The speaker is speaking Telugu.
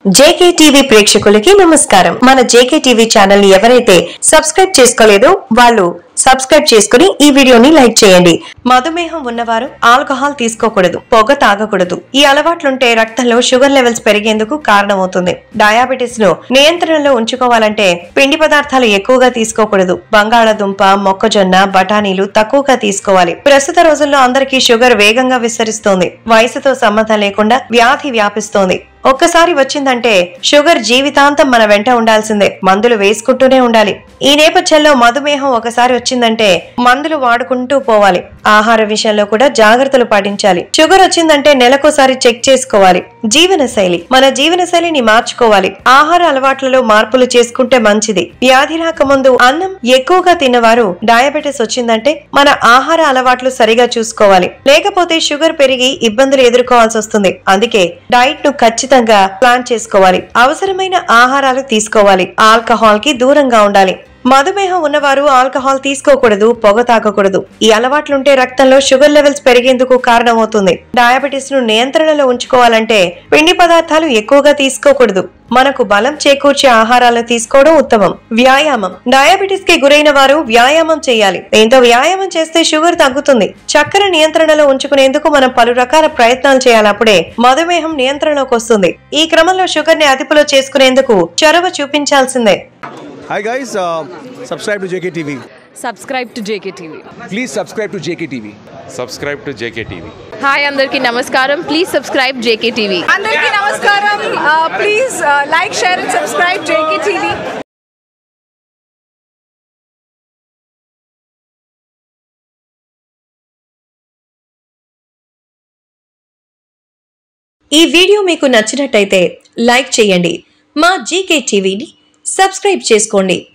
జేకే టీవీ ప్రేక్షకులకి నమస్కారం మన జేకే టీవీ ఛానల్ ని ఎవరైతే సబ్స్క్రైబ్ చేసుకోలేదో వాళ్ళు సబ్స్క్రైబ్ చేసుకుని ఈ వీడియోని లైక్ చేయండి మధుమేహం ఉన్నవారు ఆల్కహాల్ తీసుకోకూడదు పొగ తాగకూడదు ఈ అలవాట్లుంటే రక్తంలో షుగర్ లెవెల్స్ పెరిగేందుకు కారణమవుతుంది డయాబెటిస్ ను నియంత్రణలో ఉంచుకోవాలంటే పిండి పదార్థాలు ఎక్కువగా తీసుకోకూడదు బంగాళాదుంప మొక్కజొన్న బఠానీలు తక్కువగా తీసుకోవాలి ప్రస్తుత రోజుల్లో అందరికీ షుగర్ వేగంగా విస్తరిస్తోంది వయసుతో సంబంధం లేకుండా వ్యాధి వ్యాపిస్తోంది ఒక్కసారి వచ్చిందంటే షుగర్ జీవితాంతం మన వెంట ఉండాల్సిందే మందులు వేసుకుంటూనే ఉండాలి ఈ నేపథ్యంలో మధుమేహం ఒకసారి వచ్చిందంటే మందులు వాడుకుంటూ పోవాలి ఆహార విషయంలో కూడా జాగ్రత్తలు పాటించాలి షుగర్ వచ్చిందంటే నెలకోసారి చెక్ చేసుకోవాలి జీవన శైలి మన జీవన శైలిని మార్చుకోవాలి ఆహార అలవాట్లలో మార్పులు చేసుకుంటే మంచిది వ్యాధి రాకముందు అన్నం ఎక్కువగా తిన్నవారు డయాబెటిస్ వచ్చిందంటే మన ఆహార అలవాట్లు సరిగా చూసుకోవాలి లేకపోతే షుగర్ పెరిగి ఇబ్బందులు ఎదుర్కోవాల్సి వస్తుంది అందుకే డైట్ ను ఖచ్చితంగా ప్లాన్ చేసుకోవాలి అవసరమైన ఆహారాలు తీసుకోవాలి ఆల్కహాల్ కి దూరంగా ఉండాలి మధుమేహం ఉన్నవారు ఆల్కహాల్ తీసుకోకూడదు పొగ తాగకూడదు ఈ అలవాట్లుంటే రక్తంలో షుగర్ లెవెల్స్ పెరిగేందుకు కారణమవుతుంది డయాబెటిస్ ను నియంత్రణలో ఉంచుకోవాలంటే పిండి పదార్థాలు ఎక్కువగా తీసుకోకూడదు మనకు బలం చేకూర్చే ఆహారాలను తీసుకోవడం ఉత్తమం వ్యాయామం డయాబెటిస్ కి గురైన వారు వ్యాయామం చేయాలి దీంతో వ్యాయామం చేస్తే షుగర్ తగ్గుతుంది చక్కెర నియంత్రణలో ఉంచుకునేందుకు మనం పలు రకాల ప్రయత్నాలు చేయాలి అప్పుడే మధుమేహం నియంత్రణలోకి వస్తుంది ఈ క్రమంలో షుగర్ ని అదుపులో చేసుకునేందుకు చొరవ చూపించాల్సిందే Hi guys, uh, subscribe to JKTV. Subscribe to JK TV Please subscribe to JKTV. subscribe to JKTV. Hi అందరికీ నమస్కారం ప్లీజ్ సబ్స్క్రైబ్ జేకే టీవీ అందరికీ నమస్కారం please like share and subscribe JK TV ఈ వీడియో మీకు నచ్చినట్టయితే లైక్ చేయండి మా జీకే టీవీని సబ్స్క్రైబ్ చేసుకోండి